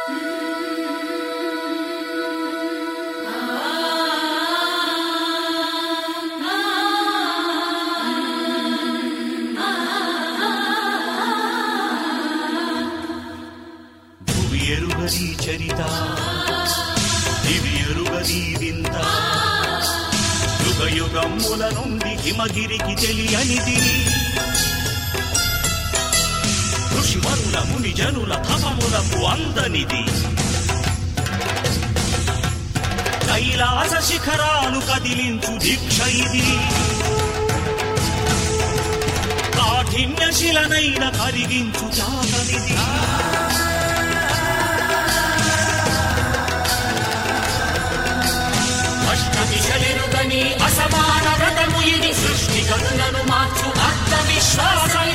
భువి ఎరుగది చరిత దివి ఎరుగది వింత యుగ యుగముల నుండి హిమగిరికి తెలియనిది ఋషివరుల ముని జనుల తపములకు అందనిది కైలాస శిఖరాలు కదిలించు దీక్ష ఇది కాఠిన్య శిలనైన కరిగించు త్యాగమిది అష్టదిశలెరుగని అసమాన వ్రతము ఇది సృష్టి గతులను మార్చు అర్థ విశ్వాస